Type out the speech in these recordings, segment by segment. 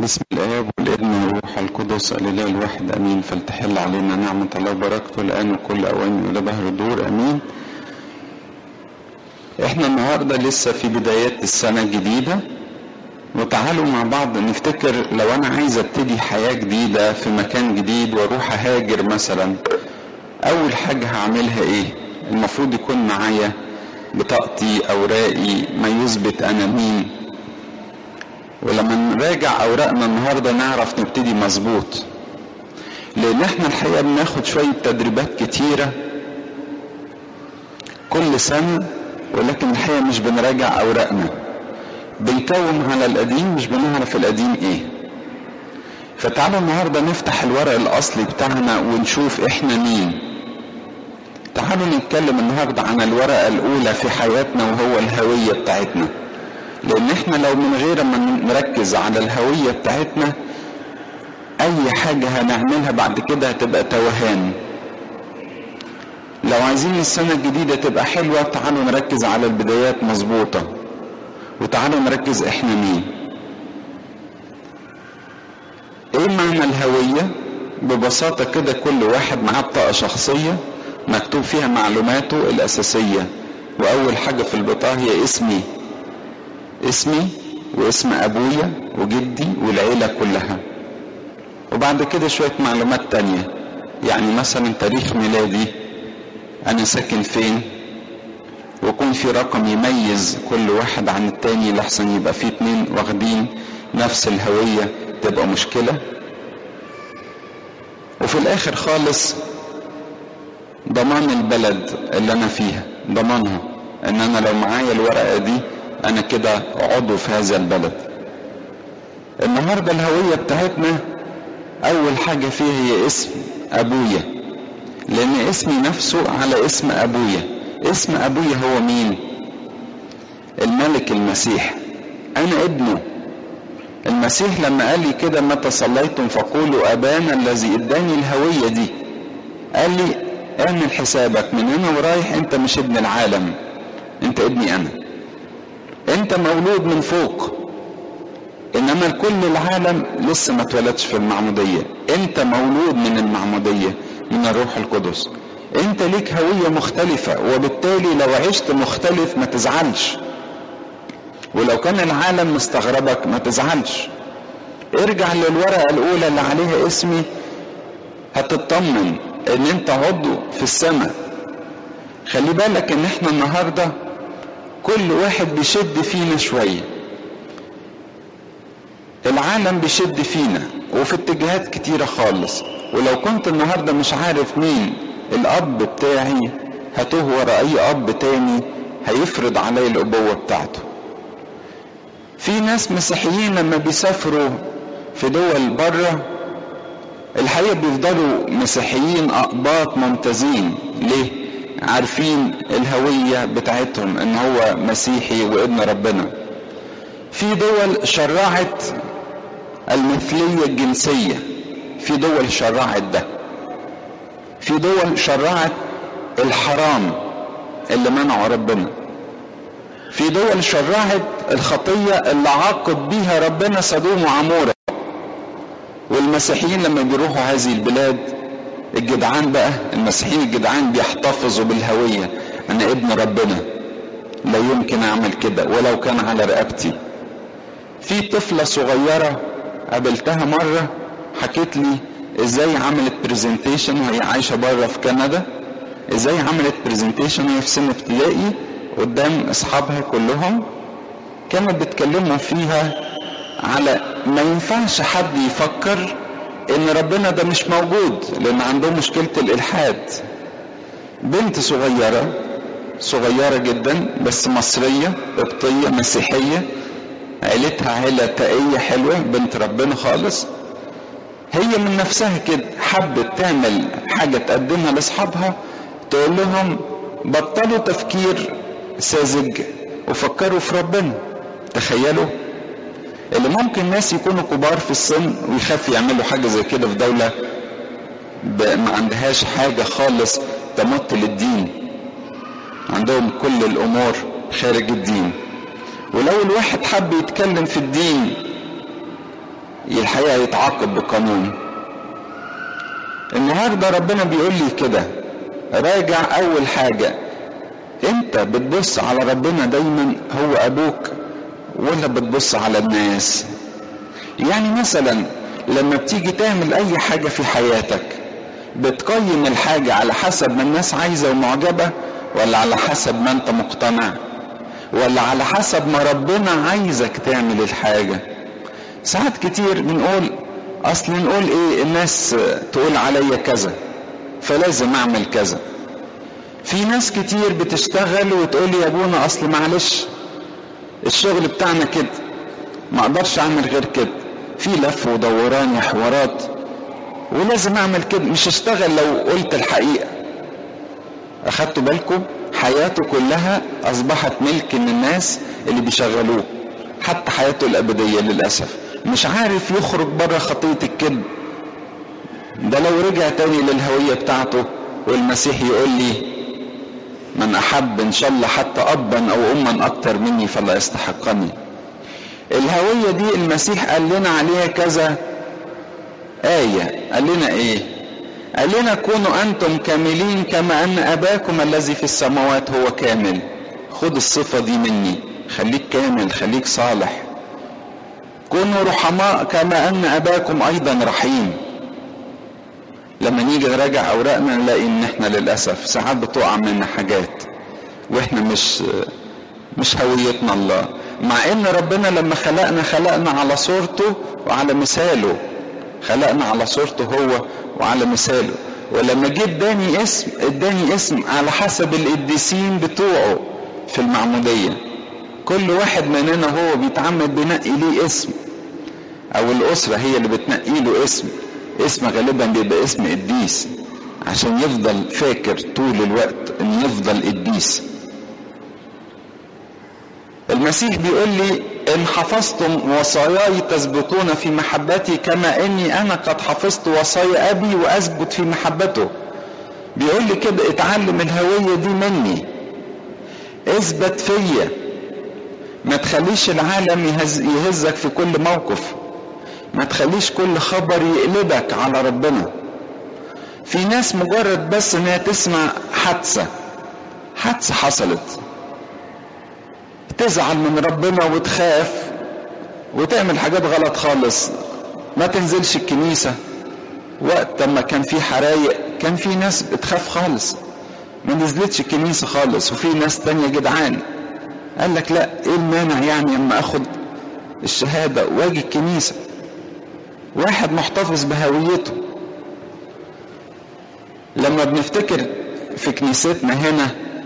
بسم الآب والابن والروح القدس الإله الواحد أمين فلتحل علينا نعمة الله وبركته الآن وكل أوان إلى ظهر الدور أمين إحنا النهاردة لسه في بدايات السنة الجديدة وتعالوا مع بعض نفتكر لو أنا عايز أبتدي حياة جديدة في مكان جديد وأروح أهاجر مثلا أول حاجة هعملها إيه؟ المفروض يكون معايا بطاقتي أوراقي ما يثبت أنا مين ولما نراجع اوراقنا النهارده نعرف نبتدي مظبوط لان احنا الحقيقه بناخد شويه تدريبات كتيره كل سنه ولكن الحقيقه مش بنراجع اوراقنا بنكون على القديم مش بنعرف القديم ايه فتعالوا النهارده نفتح الورق الاصلي بتاعنا ونشوف احنا مين تعالوا نتكلم النهارده عن الورقه الاولى في حياتنا وهو الهويه بتاعتنا لان احنا لو من غير ما نركز على الهوية بتاعتنا اي حاجة هنعملها بعد كده هتبقى توهان لو عايزين السنة الجديدة تبقى حلوة تعالوا نركز على البدايات مظبوطة وتعالوا نركز احنا مين ايه معنى الهوية ببساطة كده كل واحد معاه بطاقة شخصية مكتوب فيها معلوماته الأساسية وأول حاجة في البطاقة هي اسمي اسمي واسم ابويا وجدي والعيله كلها وبعد كده شويه معلومات تانية يعني مثلا تاريخ ميلادي انا ساكن فين ويكون في رقم يميز كل واحد عن التاني لحسن يبقى في اتنين واخدين نفس الهوية تبقى مشكلة وفي الاخر خالص ضمان البلد اللي انا فيها ضمانها ان انا لو معايا الورقة دي انا كده عضو في هذا البلد النهاردة الهوية بتاعتنا اول حاجة فيها هي اسم ابويا لان اسمي نفسه على اسم ابويا اسم ابويا هو مين الملك المسيح انا ابنه المسيح لما قال لي كده متى صليتم فقولوا ابانا الذي اداني الهوية دي قال لي اعمل حسابك من هنا ورايح انت مش ابن العالم انت ابني انا انت مولود من فوق انما كل العالم لسه ما اتولدش في المعمودية انت مولود من المعمودية من الروح القدس انت ليك هوية مختلفة وبالتالي لو عشت مختلف ما تزعلش ولو كان العالم مستغربك ما تزعلش ارجع للورقة الاولى اللي عليها اسمي هتطمن ان انت عضو في السماء خلي بالك ان احنا النهارده كل واحد بيشد فينا شوية العالم بيشد فينا وفي اتجاهات كتيرة خالص ولو كنت النهاردة مش عارف مين الأب بتاعي هتوه ورا أي أب تاني هيفرض علي الأبوة بتاعته في ناس مسيحيين لما بيسافروا في دول بره الحقيقة بيفضلوا مسيحيين أقباط ممتازين ليه؟ عارفين الهوية بتاعتهم ان هو مسيحي وابن ربنا في دول شرعت المثلية الجنسية في دول شرعت ده في دول شرعت الحرام اللي منعه ربنا في دول شرعت الخطية اللي عاقب بيها ربنا سدوم وعمورة والمسيحيين لما بيروحوا هذه البلاد الجدعان بقى المسيحيين الجدعان بيحتفظوا بالهوية أنا ابن ربنا لا يمكن أعمل كده ولو كان على رقبتي في طفلة صغيرة قابلتها مرة حكيت لي ازاي عملت برزنتيشن وهي عايشة بره في كندا ازاي عملت برزنتيشن وهي في سن ابتدائي قدام اصحابها كلهم كانت بتكلموا فيها على ما ينفعش حد يفكر ان ربنا ده مش موجود لان عندهم مشكلة الالحاد بنت صغيرة صغيرة جدا بس مصرية قبطية مسيحية عيلتها عيلة تقية حلوة بنت ربنا خالص هي من نفسها كده حبت تعمل حاجة تقدمها لاصحابها تقول لهم بطلوا تفكير ساذج وفكروا في ربنا تخيلوا اللي ممكن ناس يكونوا كبار في السن ويخافوا يعملوا حاجه زي كده في دوله ما عندهاش حاجه خالص تمت للدين عندهم كل الامور خارج الدين ولو الواحد حب يتكلم في الدين الحقيقة يتعاقب بقانون النهاردة ربنا بيقول لي كده راجع أول حاجة أنت بتبص على ربنا دايما هو أبوك ولا بتبص على الناس يعني مثلا لما بتيجي تعمل أي حاجة في حياتك بتقيم الحاجة على حسب ما الناس عايزة ومعجبة ولا على حسب ما أنت مقتنع ولا على حسب ما ربنا عايزك تعمل الحاجة ساعات كتير بنقول اصل نقول ايه الناس تقول عليا كذا فلازم اعمل كذا في ناس كتير بتشتغل وتقول يا ابونا اصل معلش الشغل بتاعنا كده ما اقدرش اعمل غير كده في لف ودوران وحوارات ولازم اعمل كده مش هشتغل لو قلت الحقيقه اخدتوا بالكم حياته كلها اصبحت ملك للناس اللي بيشغلوه حتى حياته الابديه للاسف مش عارف يخرج بره خطيه الكذب ده لو رجع تاني للهويه بتاعته والمسيح يقول لي من احب ان شاء الله حتى ابا او اما اكتر مني فلا يستحقني الهويه دي المسيح قال لنا عليها كذا ايه قال لنا ايه قال لنا كونوا انتم كاملين كما ان اباكم الذي في السماوات هو كامل خد الصفه دي مني خليك كامل خليك صالح كونوا رحماء كما ان اباكم ايضا رحيم لما نيجي نراجع اوراقنا نلاقي ان احنا للاسف ساعات بتقع منا حاجات واحنا مش مش هويتنا الله مع ان ربنا لما خلقنا خلقنا على صورته وعلى مثاله خلقنا على صورته هو وعلى مثاله ولما جه اداني اسم اداني اسم على حسب القديسين بتوعه في المعموديه كل واحد مننا هو بيتعمد بينقي ليه اسم او الاسره هي اللي بتنقي له اسم اسم غالبا بيبقى اسم قديس عشان يفضل فاكر طول الوقت ان يفضل قديس المسيح بيقول لي ان حفظتم وصاياي تثبتون في محبتي كما اني انا قد حفظت وصايا ابي واثبت في محبته بيقول لي كده اتعلم الهويه دي مني اثبت فيا ما تخليش العالم يهز يهزك في كل موقف ما تخليش كل خبر يقلبك على ربنا في ناس مجرد بس انها تسمع حادثة حادثة حصلت تزعل من ربنا وتخاف وتعمل حاجات غلط خالص ما تنزلش الكنيسة وقت لما كان في حرايق كان في ناس بتخاف خالص ما نزلتش الكنيسة خالص وفي ناس تانية جدعان قال لك لا ايه المانع يعني اما اخد الشهادة واجي الكنيسة واحد محتفظ بهويته لما بنفتكر في كنيستنا هنا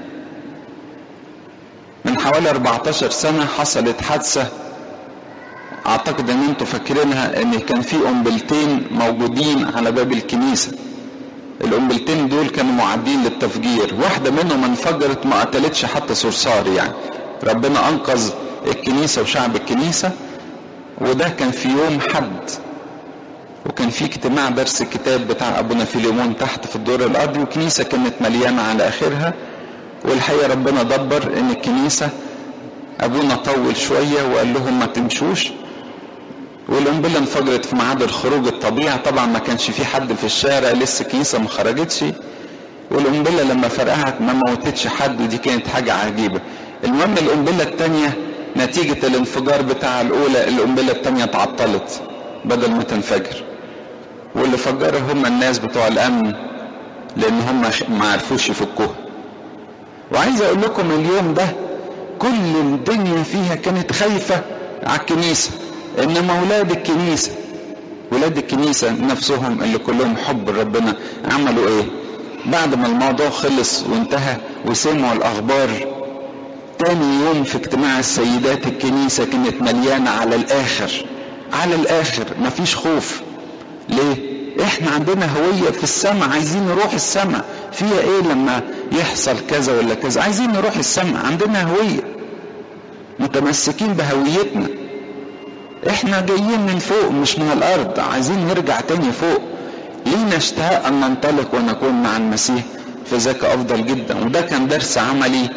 من حوالي 14 سنة حصلت حادثة اعتقد ان انتوا فاكرينها ان كان في قنبلتين موجودين على باب الكنيسة القنبلتين دول كانوا معدين للتفجير واحدة منهم انفجرت ما قتلتش حتى صرصار يعني ربنا انقذ الكنيسة وشعب الكنيسة وده كان في يوم حد وكان في اجتماع درس الكتاب بتاع ابونا فيليمون تحت في الدور الارضي والكنيسة كانت مليانة على اخرها والحقيقة ربنا دبر ان الكنيسة ابونا طول شوية وقال لهم ما تمشوش والقنبلة انفجرت في ميعاد الخروج الطبيعي طبعا ما كانش في حد في الشارع لسه الكنيسة ما خرجتش والقنبلة لما فرقعت ما موتتش حد ودي كانت حاجة عجيبة المهم القنبلة التانية نتيجة الانفجار بتاع الأولى القنبلة التانية اتعطلت بدل ما تنفجر واللي فجرها هم الناس بتوع الأمن لأن هم ما عرفوش يفكوها وعايز أقول لكم اليوم ده كل الدنيا فيها كانت خايفة على الكنيسة إنما ولاد الكنيسة ولاد الكنيسة نفسهم اللي كلهم حب ربنا عملوا إيه؟ بعد ما الموضوع خلص وانتهى وسمعوا الأخبار تاني يوم في اجتماع السيدات الكنيسة كانت مليانة على الآخر على الآخر مفيش خوف ليه؟ احنا عندنا هوية في السماء عايزين نروح السماء فيها ايه لما يحصل كذا ولا كذا عايزين نروح السماء عندنا هوية متمسكين بهويتنا احنا جايين من فوق مش من الارض عايزين نرجع تاني فوق لينا اشتهاء ان ننطلق ونكون مع المسيح فذاك افضل جدا وده كان درس عملي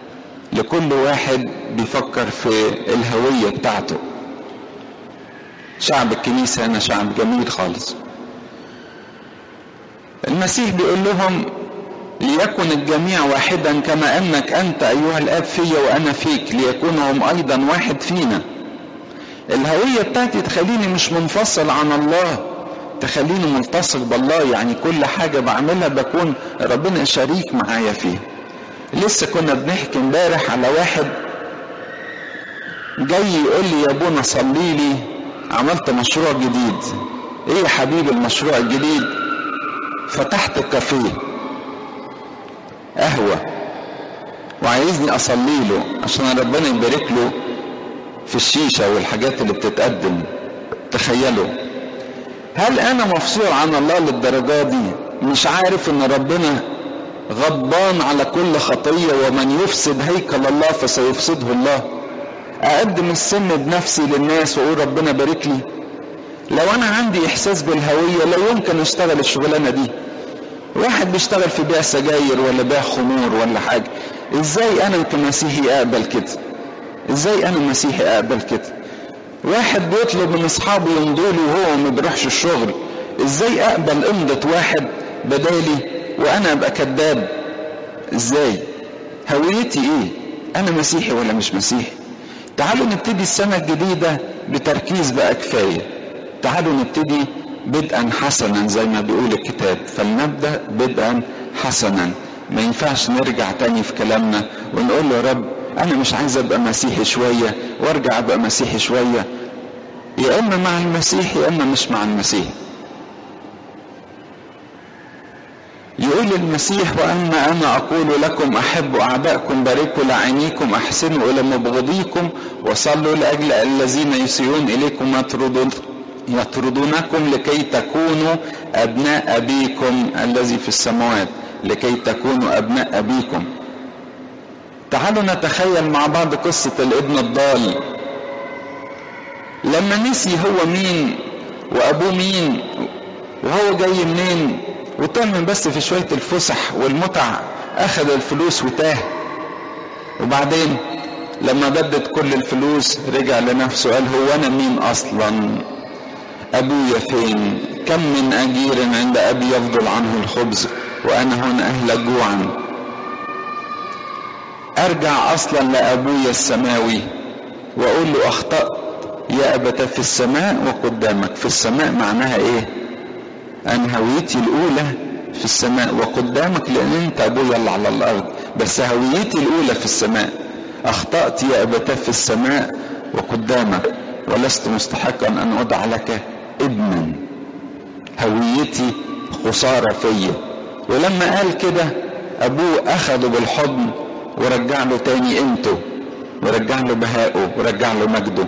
لكل واحد بيفكر في الهوية بتاعته شعب الكنيسة هنا شعب جميل خالص المسيح بيقول لهم ليكن الجميع واحدا كما انك انت ايها الاب في وانا فيك ليكونوا هم ايضا واحد فينا الهوية بتاعتي تخليني مش منفصل عن الله تخليني ملتصق بالله يعني كل حاجة بعملها بكون ربنا شريك معايا فيها لسه كنا بنحكي امبارح على واحد جاي يقول لي يا ابونا صلي لي عملت مشروع جديد ايه يا حبيبي المشروع الجديد فتحت كافيه قهوة وعايزني اصلي له عشان ربنا يبارك له في الشيشة والحاجات اللي بتتقدم تخيلوا هل انا مفصول عن الله للدرجة دي مش عارف ان ربنا غضبان على كل خطية ومن يفسد هيكل الله فسيفسده الله اقدم السم بنفسي للناس واقول ربنا بارك لي لو انا عندي احساس بالهوية لا يمكن اشتغل الشغلانة دي واحد بيشتغل في بيع سجاير ولا بيع خمور ولا حاجة ازاي انا كمسيحي اقبل كده ازاي انا مسيحي اقبل كده واحد بيطلب من اصحابه يمضوا له وهو ما بيروحش الشغل ازاي اقبل امضة واحد بدالي وانا ابقى كذاب ازاي هويتي ايه انا مسيحي ولا مش مسيحي تعالوا نبتدي السنة الجديدة بتركيز بقى كفاية تعالوا نبتدي بدءا حسنا زي ما بيقول الكتاب فلنبدأ بدءا حسنا ما ينفعش نرجع تاني في كلامنا ونقول له يا رب انا مش عايز ابقى مسيحي شوية وارجع ابقى مسيحي شوية يا اما مع المسيح يا اما مش مع المسيح يقول المسيح واما انا اقول لكم احبوا اعداءكم باركوا لعينيكم احسنوا الى مبغضيكم وصلوا لاجل الذين يسيئون اليكم يطردون يطردونكم لكي تكونوا ابناء ابيكم الذي في السماوات لكي تكونوا ابناء ابيكم تعالوا نتخيل مع بعض قصة الابن الضال لما نسي هو مين وابوه مين وهو جاي منين وتم بس في شوية الفسح والمتع اخذ الفلوس وتاه وبعدين لما بدت كل الفلوس رجع لنفسه قال هو انا مين اصلا ابويا فين كم من اجير عند ابي يفضل عنه الخبز وانا هنا اهلك جوعا ارجع اصلا لابويا السماوي واقول له اخطأت يا ابت في السماء وقدامك في السماء معناها ايه انا هويتي الاولى في السماء وقدامك لان انت ابويا اللي على الارض بس هويتي الاولى في السماء اخطأت يا ابت في السماء وقدامك ولست مستحقا ان اضع لك ابنا هويتي خسارة فيا ولما قال كده ابوه اخده بالحضن ورجع له تاني قيمته ورجع له بهائه ورجع له مجده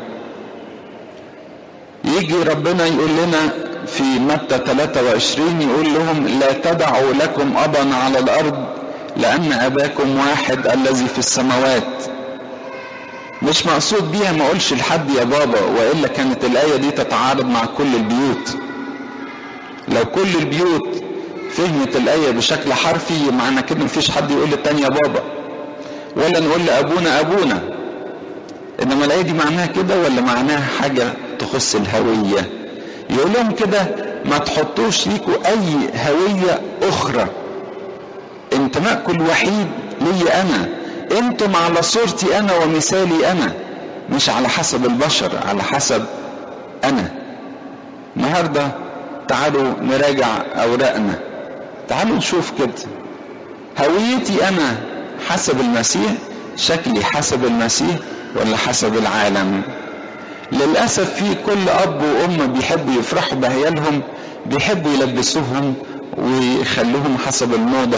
يجي ربنا يقول لنا في متى 23 يقول لهم لا تدعوا لكم ابا على الارض لان اباكم واحد الذي في السماوات مش مقصود بيها ما اقولش لحد يا بابا والا كانت الايه دي تتعارض مع كل البيوت لو كل البيوت فهمت الايه بشكل حرفي معنى كده مفيش حد يقول للتاني يا بابا ولا نقول لابونا ابونا انما الايه دي معناها كده ولا معناها حاجه تخص الهويه يقول لهم كده ما تحطوش ليكوا اي هويه اخرى انتمائكم الوحيد لي انا انتم على صورتي انا ومثالي انا مش على حسب البشر على حسب انا النهارده تعالوا نراجع اوراقنا تعالوا نشوف كده هويتي انا حسب المسيح شكلي حسب المسيح ولا حسب العالم للأسف في كل أب وأم بيحبوا يفرحوا بعيالهم بيحبوا يلبسوهم ويخلوهم حسب الموضة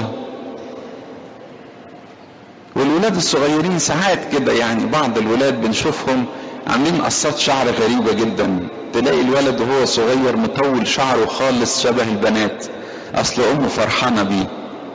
والولاد الصغيرين ساعات كده يعني بعض الولاد بنشوفهم عاملين قصات شعر غريبة جدا تلاقي الولد وهو صغير مطول شعره خالص شبه البنات أصل أمه فرحانة بيه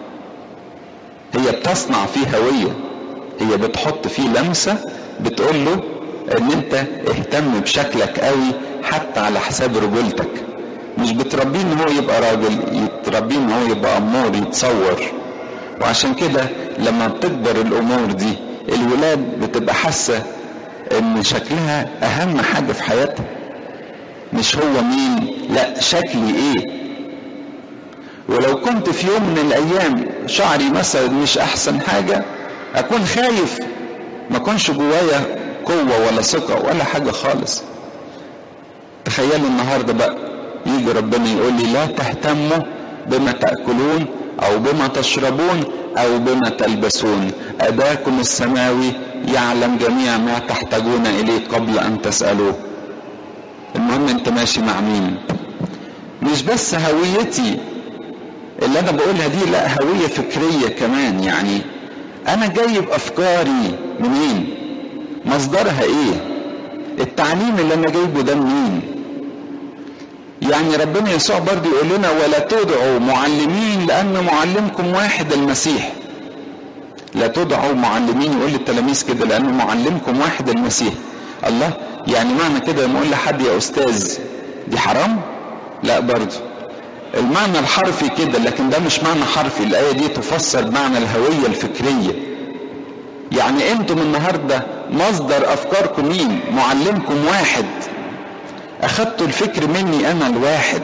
هي بتصنع فيه هوية هي بتحط فيه لمسة بتقول له ان انت اهتم بشكلك قوي حتى على حساب رجولتك مش بتربيه ان هو يبقى راجل يتربيه ان هو يبقى امور يتصور وعشان كده لما بتكبر الامور دي الولاد بتبقى حاسه ان شكلها اهم حاجه في حياتها مش هو مين لا شكلي ايه ولو كنت في يوم من الايام شعري مثلا مش احسن حاجه اكون خايف ما اكونش جوايا قوه ولا ثقه ولا حاجه خالص تخيلوا النهارده بقى يجي ربنا يقول لي لا تهتموا بما تاكلون او بما تشربون او بما تلبسون اباكم السماوي يعلم جميع ما تحتاجون اليه قبل ان تسالوه المهم انت ماشي مع مين مش بس هويتي اللي انا بقولها دي لا هويه فكريه كمان يعني انا جايب افكاري منين مصدرها ايه التعليم اللي انا جايبه ده منين يعني ربنا يسوع برضه يقول لنا ولا تدعوا معلمين لان معلمكم واحد المسيح لا تدعوا معلمين يقول للتلاميذ كده لان معلمكم واحد المسيح الله يعني معنى كده لما اقول لحد يا استاذ دي حرام لا برضه المعنى الحرفي كده لكن ده مش معنى حرفي الآية دي تفسر معنى الهوية الفكرية يعني انتم النهاردة مصدر أفكاركم مين معلمكم واحد أخدتوا الفكر مني أنا الواحد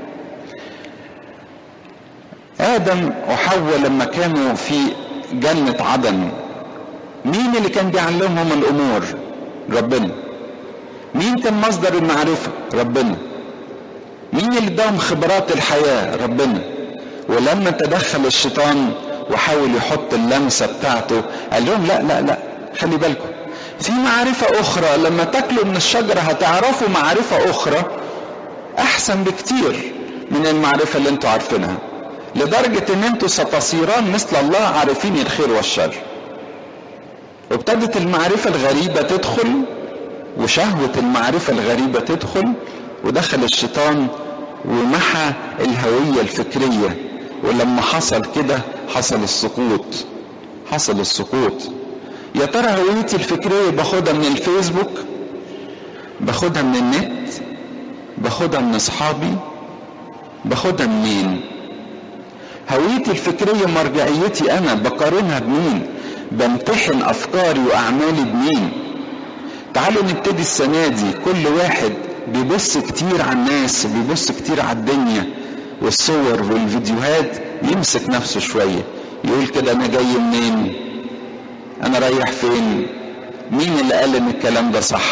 آدم وحواء لما كانوا في جنة عدن مين اللي كان بيعلمهم الأمور ربنا مين كان مصدر المعرفة ربنا مين اللي اداهم خبرات الحياة ربنا ولما تدخل الشيطان وحاول يحط اللمسة بتاعته قال لهم لا لا لا خلي بالكم في معرفة أخرى لما تاكلوا من الشجرة هتعرفوا معرفة أخرى أحسن بكتير من المعرفة اللي انتوا عارفينها لدرجة ان انتوا ستصيران مثل الله عارفين الخير والشر وابتدت المعرفة الغريبة تدخل وشهوة المعرفة الغريبة تدخل ودخل الشيطان ومحى الهوية الفكرية ولما حصل كده حصل السقوط حصل السقوط يا ترى هويتي الفكرية باخدها من الفيسبوك باخدها من النت باخدها من اصحابي باخدها منين هويتي الفكرية مرجعيتي انا بقارنها بمين بمتحن افكاري واعمالي بمين تعالوا نبتدي السنة دي كل واحد بيبص كتير على الناس بيبص كتير على الدنيا والصور والفيديوهات يمسك نفسه شوية يقول كده أنا جاي منين أنا رايح فين مين اللي قال إن الكلام ده صح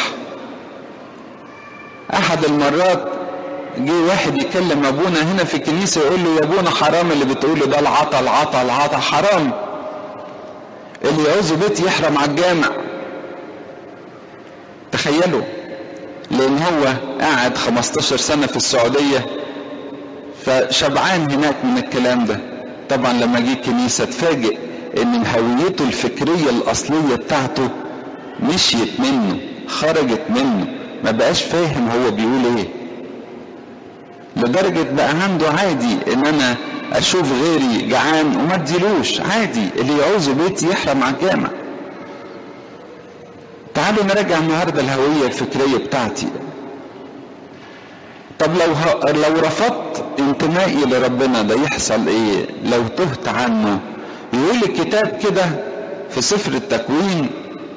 أحد المرات جه واحد يكلم أبونا هنا في الكنيسة يقول له يا أبونا حرام اللي بتقوله ده العطا العطا العطا حرام اللي يعوز بيت يحرم على الجامع تخيلوا لان هو قاعد 15 سنة في السعودية فشبعان هناك من الكلام ده طبعا لما جه الكنيسة اتفاجئ ان هويته الفكرية الاصلية بتاعته مشيت منه خرجت منه ما بقاش فاهم هو بيقول ايه لدرجة بقى عنده عادي ان انا اشوف غيري جعان وما اديلوش عادي اللي يعوزه بيتي يحرم على الجامع تعالوا نراجع النهارده الهوية الفكرية بتاعتي طب لو ه... لو رفضت انتمائي لربنا ده يحصل ايه لو تهت عنه يقول الكتاب كده في سفر التكوين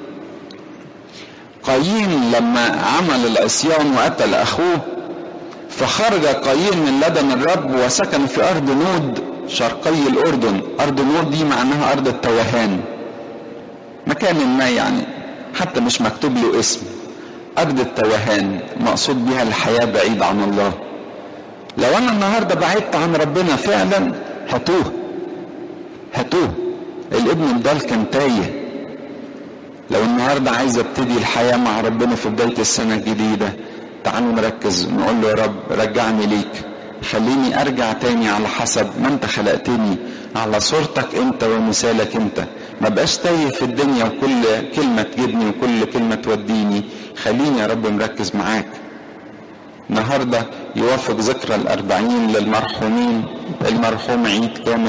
قايين لما عمل العصيان وقتل اخوه فخرج قايين من لدن الرب وسكن في ارض نود شرقي الاردن ارض نود دي معناها ارض التوهان مكان ما يعني حتى مش مكتوب له اسم أرض التوهان مقصود بها الحياة بعيد عن الله لو أنا النهاردة بعدت عن ربنا فعلا هتوه هتوه الابن الضال كان تايه لو النهاردة عايز ابتدي الحياة مع ربنا في بداية السنة الجديدة تعالوا نركز نقول له يا رب رجعني ليك خليني ارجع تاني على حسب ما انت خلقتني على صورتك انت ومثالك انت ما بقاش تايه في الدنيا وكل كلمة تجيبني وكل كلمة توديني خليني يا رب مركز معاك النهاردة يوافق ذكرى الأربعين للمرحومين المرحوم عيد كامل